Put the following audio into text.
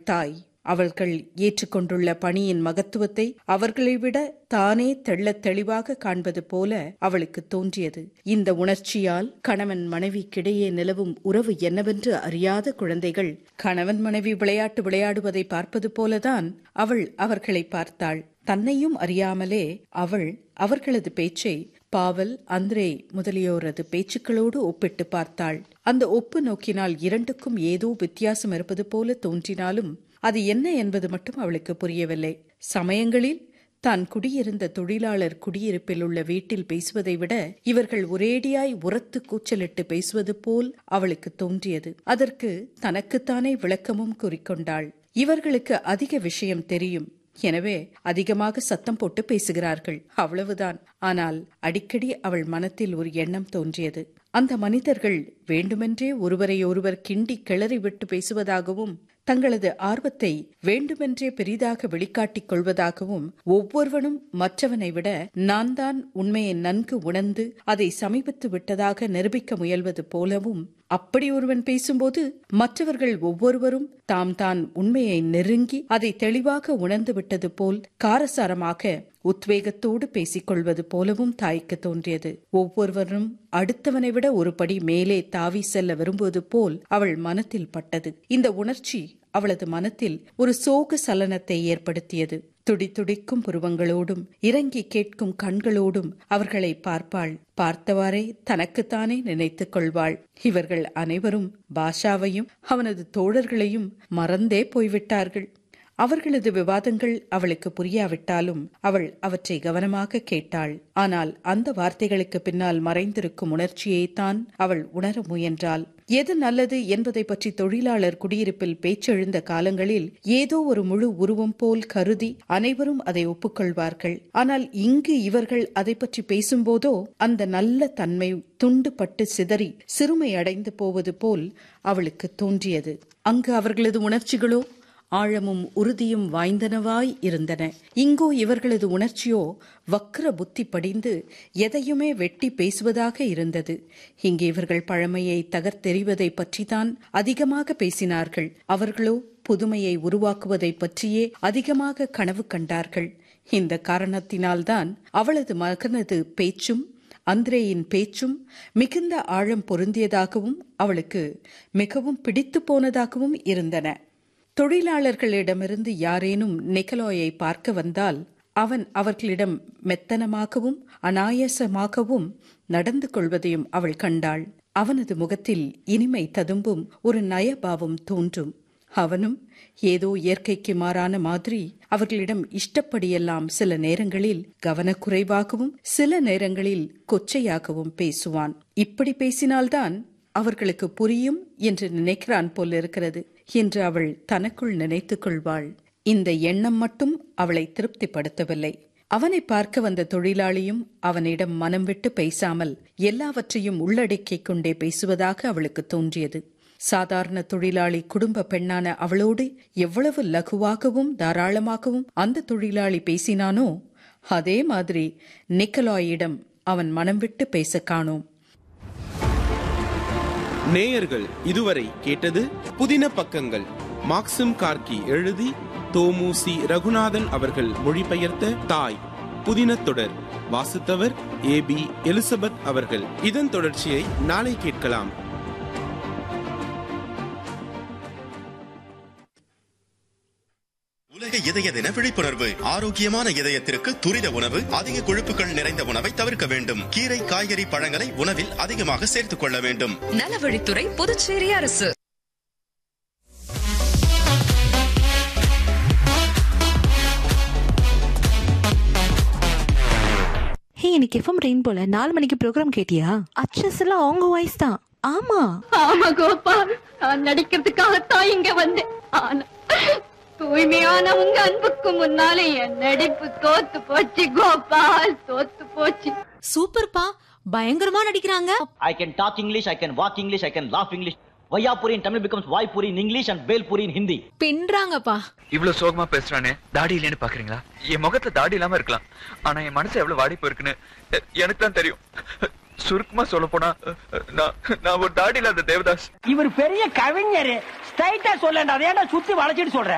தாய் அவர்கள் ஏற்றுக்கொண்டுள்ள பணியின் மகத்துவத்தை அவர்களை விட தானே தெள்ளத் தெளிவாக காண்பது போல அவளுக்கு தோன்றியது இந்த உணர்ச்சியால் கணவன் மனைவிக்கிடையே நிலவும் உறவு என்னவென்று அறியாத குழந்தைகள் கணவன் மனைவி விளையாட்டு விளையாடுவதை பார்ப்பது போலதான் அவள் அவர்களை பார்த்தாள் தன்னையும் அறியாமலே அவள் அவர்களது பேச்சை பாவல் அந்திரே முதலியோரது பேச்சுக்களோடு ஒப்பிட்டு பார்த்தாள் அந்த ஒப்பு நோக்கினால் இரண்டுக்கும் ஏதோ வித்தியாசம் இருப்பது போல தோன்றினாலும் அது என்ன என்பது மட்டும் அவளுக்கு புரியவில்லை சமயங்களில் தான் குடியிருந்த தொழிலாளர் குடியிருப்பில் உள்ள வீட்டில் பேசுவதை விட இவர்கள் ஒரேடியாய் உரத்து கூச்சலிட்டு பேசுவது போல் அவளுக்கு தோன்றியது அதற்கு தனக்குத்தானே விளக்கமும் கூறிக்கொண்டாள் இவர்களுக்கு அதிக விஷயம் தெரியும் எனவே அதிகமாக சத்தம் போட்டு பேசுகிறார்கள் அவ்வளவுதான் ஆனால் அடிக்கடி அவள் மனத்தில் ஒரு எண்ணம் தோன்றியது அந்த மனிதர்கள் வேண்டுமென்றே ஒருவரை ஒருவர் கிண்டி கிளறி விட்டு பேசுவதாகவும் தங்களது ஆர்வத்தை வேண்டுமென்றே பெரிதாக வெளிக்காட்டிக் கொள்வதாகவும் ஒவ்வொருவனும் மற்றவனை விட நான் தான் உண்மையை நன்கு உணர்ந்து அதை சமீபித்து விட்டதாக நிரூபிக்க முயல்வது போலவும் அப்படி ஒருவன் பேசும்போது மற்றவர்கள் ஒவ்வொருவரும் தாம் தான் உண்மையை நெருங்கி அதை தெளிவாக உணர்ந்து விட்டது போல் காரசாரமாக உத்வேகத்தோடு பேசிக்கொள்வது போலவும் தாய்க்கு தோன்றியது ஒவ்வொருவரும் அடுத்தவனை விட ஒரு படி மேலே தாவி செல்ல விரும்புவது போல் அவள் மனத்தில் பட்டது இந்த உணர்ச்சி அவளது மனத்தில் ஒரு சோக சலனத்தை ஏற்படுத்தியது துடி துடிக்கும் புருவங்களோடும் இறங்கி கேட்கும் கண்களோடும் அவர்களை பார்ப்பாள் பார்த்தவாறே தனக்குத்தானே நினைத்துக் கொள்வாள் இவர்கள் அனைவரும் பாஷாவையும் அவனது தோழர்களையும் மறந்தே போய்விட்டார்கள் அவர்களது விவாதங்கள் அவளுக்கு புரியாவிட்டாலும் அவள் அவற்றை கவனமாக கேட்டாள் ஆனால் அந்த வார்த்தைகளுக்கு பின்னால் மறைந்திருக்கும் உணர்ச்சியை தான் அவள் உணர முயன்றாள் எது நல்லது என்பதை பற்றி தொழிலாளர் குடியிருப்பில் பேச்செழுந்த காலங்களில் ஏதோ ஒரு முழு உருவம் போல் கருதி அனைவரும் அதை ஒப்புக்கொள்வார்கள் ஆனால் இங்கு இவர்கள் அதை பற்றி பேசும்போதோ அந்த நல்ல தன்மை துண்டுபட்டு சிதறி சிறுமை அடைந்து போவது போல் அவளுக்கு தோன்றியது அங்கு அவர்களது உணர்ச்சிகளோ ஆழமும் உறுதியும் வாய்ந்தனவாய் இருந்தன இங்கோ இவர்களது உணர்ச்சியோ வக்ர புத்தி படிந்து எதையுமே வெட்டி பேசுவதாக இருந்தது இங்கே இவர்கள் பழமையை தகர்த்தெறிவதை பற்றிதான் அதிகமாக பேசினார்கள் அவர்களோ புதுமையை உருவாக்குவதை பற்றியே அதிகமாக கனவு கண்டார்கள் இந்த காரணத்தினால்தான் அவளது மகனது பேச்சும் அந்திரேயின் பேச்சும் மிகுந்த ஆழம் பொருந்தியதாகவும் அவளுக்கு மிகவும் பிடித்து போனதாகவும் இருந்தன தொழிலாளர்களிடமிருந்து யாரேனும் நிக்கலோயை பார்க்க வந்தால் அவன் அவர்களிடம் மெத்தனமாகவும் அனாயசமாகவும் நடந்து கொள்வதையும் அவள் கண்டாள் அவனது முகத்தில் இனிமை ததும்பும் ஒரு நயபாவம் தோன்றும் அவனும் ஏதோ இயற்கைக்கு மாறான மாதிரி அவர்களிடம் இஷ்டப்படியெல்லாம் சில நேரங்களில் கவனக்குறைவாகவும் சில நேரங்களில் கொச்சையாகவும் பேசுவான் இப்படி பேசினால்தான் அவர்களுக்கு புரியும் என்று நினைக்கிறான் போல் இருக்கிறது என்று அவள் தனக்குள் நினைத்துக் கொள்வாள் இந்த எண்ணம் மட்டும் அவளை திருப்திப்படுத்தவில்லை அவனை பார்க்க வந்த தொழிலாளியும் அவனிடம் மனம் விட்டு பேசாமல் எல்லாவற்றையும் உள்ளடக்கிக் கொண்டே பேசுவதாக அவளுக்கு தோன்றியது சாதாரண தொழிலாளி குடும்ப பெண்ணான அவளோடு எவ்வளவு லகுவாகவும் தாராளமாகவும் அந்த தொழிலாளி பேசினானோ அதே மாதிரி நிக்கலாயிடம் அவன் மனம் விட்டு பேச காணோம் நேயர்கள் இதுவரை கேட்டது புதின பக்கங்கள் மாக்சிம் கார்கி எழுதி தோமுசி ரகுநாதன் அவர்கள் மொழிபெயர்த்த தாய் புதின தொடர் வாசித்தவர் ஏ பி எலிசபெத் அவர்கள் இதன் தொடர்ச்சியை நாளை கேட்கலாம் உலக இதய தின விழிப்புணர்வு ஆரோக்கியமான இதயத்திற்கு துரித உணவு அதிக கொழுப்புகள் நிறைந்த உணவை தவிர்க்க வேண்டும் கீரை காய்கறி பழங்களை உணவில் அதிகமாக சேர்த்துக் கொள்ள வேண்டும் நலவழித்துறை புதுச்சேரி அரசு ஹே இன்னைக்கு எஃப்எம் ரெயின் போல நாலு மணிக்கு ப்ரோக்ராம் கேட்டியா அச்சஸ் எல்லாம் அவங்க வாய்ஸ் தான் ஆமா ஆமா கோபா நான் நடிக்கிறதுக்காகத்தான் இங்க வந்தேன் ஆனா தூய்மையான உங்க அன்புக்கு முன்னாலே என் நடிப்பு தோத்து போச்சு கோபால் தோத்து போச்சு சூப்பர்ப்பா பயங்கரமா நடிக்கிறாங்க I can talk English, I can walk English, I can laugh English. Vayapuri in Tamil becomes Vaipuri in English and Belpuri in Hindi. பின்றாங்கப்பா இவ்வளவு சோகமா பேசுறானே தாடி இல்லைன்னு பாக்குறீங்களா என் முகத்துல தாடி இல்லாம இருக்கலாம் ஆனா என் மனசு எவ்வளவு வாடி போயிருக்குன்னு எ- எனக்கு தான் தெரியும் சுருக்கமா சொல்ல போனா நான் நான் ஒரு தாடி இல்லாத தேவதாஸ் இவர் பெரிய கவிஞர் ஸ்ட்ரைட்டா சொல்லண்டா அதை ஏன்டா சுத்தி வளைச்சிட்டு சொல்ற